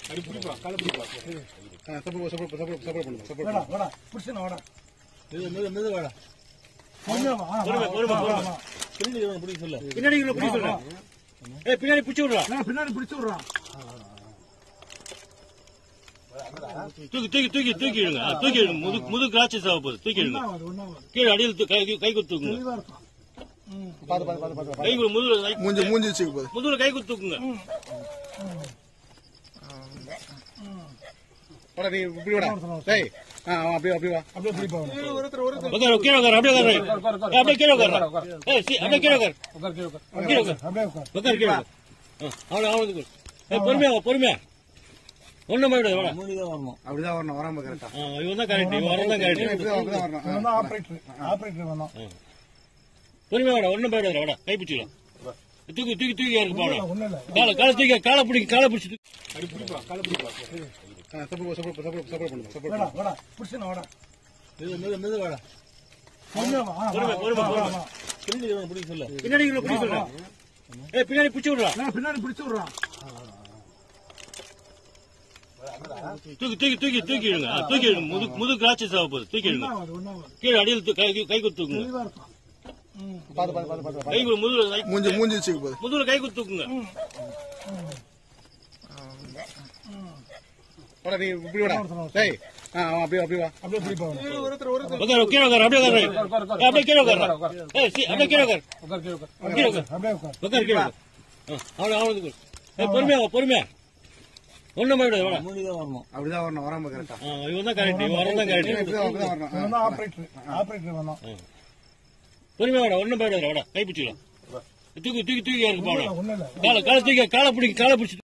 அப்படி பிடிப்பா காலை பிடிப்பா சப்போர்ட் சப்போர்ட் சப்போர்ட் சப்போர்ட் பண்ணுங்க சப்போர்ட் வாடா வாடா புடிச்சுனா வாடா மெது மெது மெது வாடா பொறுமையா வா, ஆ, பொறுமை வா, பொறுமை வா, பொறுமை வா. பின்னாடி இவனை பிடிக்க சொல்ல பின்னாடி இவனை பிடிக்க சொல்ல ஏய் பின்னாடி பிடிச்சு விடுறா ஏய், பின்னாடி பிடிச்சு விடுறான் தூக்கி தூக்கி தூக்கி தூக்கி இடுங்க ஆ, தூக்கி இடுங்க முது முது கிராட்சி சாவ போகுது தூக்கி இடுங்க ஒண்ணாவது ஒண்ணாவது கீழே அடியில் தூ- கை கை குத்து தூக்குங்க தெளிவா இருக்கும் ம் பாத்து பாத்து பாத்து பாத்து கை கு- முதுகுல கை மூஞ்சி மூஞ்சி வச்சுக்க போகுது முதுகுல கை குத்து தூக்குங்க வாடா நீ இப்படி வாடா டேய் ஆ ஆ, அப்படியே அப்படியே வா அப்படியே பிடிப்பா அவனை. உட்காரு கீழே உட்காரு அப்படியே உட்காரு ஏய், அப்படியே கீழே உட்காரு ஏய் சி, அப்படியே கீழே உட்காரு கீழே உட்காரு அப்படியே உட்கார் உட்காரு கீழே உட்காரு ஆ, அவனை அவனுக்கு ஏய் பொறுமையா வா, பொறுமையா ஒண்ணும் போயிடு வாடா அப்படிதான் வரணும் வராம கரெக்டா ஆ, இவன் தான் கரெக்ட் இவன் வரதான் கரெக்ட் இப்படிதான் அப்படிதான் வரணும் இவன் தான் ஆபரேட்டர் ஆபரேட்டர் வேணும் பொறுமையா வாடா ஒண்ணும் போயிடாத வாடா கை பிடிச்சிக்கலாம் தூக்கி தூக்கி தூக்கி இருக்கு போடா ஒண்ணும் இல்ல காலை காலை தூக்கி காலை பிடிக்க காலை பிடிச்சி தூக்கி அப்படி பிடிப்பா காலை பிடிப்பா சப்போர்ட் சப்போர்ட் சப்போர்ட் சப்போர்ட் பண்ணுங்க சப்போர்ட் வாடா வாடா புடிச்சுனா வாடா மெது மெது மெது வாடா பொறுமையா வா, ஆ, பொறுமை வா, பொறுமை வா, பொறுமை வா. பின்னாடி இவனை பிடிக்க சொல்ல பின்னாடி இவனை பிடிக்க சொல்ல ஏய் பின்னாடி பிடிச்சு விடுறா ஏய், பின்னாடி பிடிச்சு விடுறான் தூக்கி தூக்கி தூக்கி தூக்கி இடுங்க ஆ, தூக்கி இடுங்க முது முது கிராட்சி சாவ போகுது தூக்கி இடுங்க ஒண்ணாவது ஒண்ணாவது கீழே அடியில் தூ- கை கை குத்து தூக்குங்க தெளிவா இருக்கும் ம் பாத்து பாத்து பாத்து பாத்து கை கு- முதுகுல கை மூஞ்சி மூஞ்சி வச்சுக்க போகுது முதுகுல கை குத்து தூக்குங்க வாடா நீ இப்படி வாடா டேய் ஆ ஆ, அப்படியே அப்படியே வா அப்படியே பிடிப்பா அவனை. உட்காரு கீழே உட்காரு அப்படியே உட்காரு ஏய், அப்படியே கீழே உட்காரு ஏய் சி, அப்படியே கீழே உட்காரு கீழே உட்காரு அப்படியே உட்கார் உட்காரு கீழே உட்காரு ஆ, அவனை அவனுக்கு ஏய் பொறுமையா வா, பொறுமையா ஒண்ணும் போயிடாத வாடா அப்படிதான் வரணும் வராம கரெக்டா ஆ, இவன் தான் கரெக்ட் இவன் வரதான் கரெக்ட் இப்படிதான் அப்படிதான் வரணும் இவன் தான் ஆபரேட்டர் ஆபரேட்டர் வேணும் பொறுமையா வாடா ஒண்ணும் போயிடாத வாடா கை பிடிச்சிக்கலாம் தூக்கி தூக்கி தூக்கி இருக்கு போடா ஒண்ணும் இல்ல காலை காலை தூக்கி காலை பிடிக்க காலை பிடிச்சி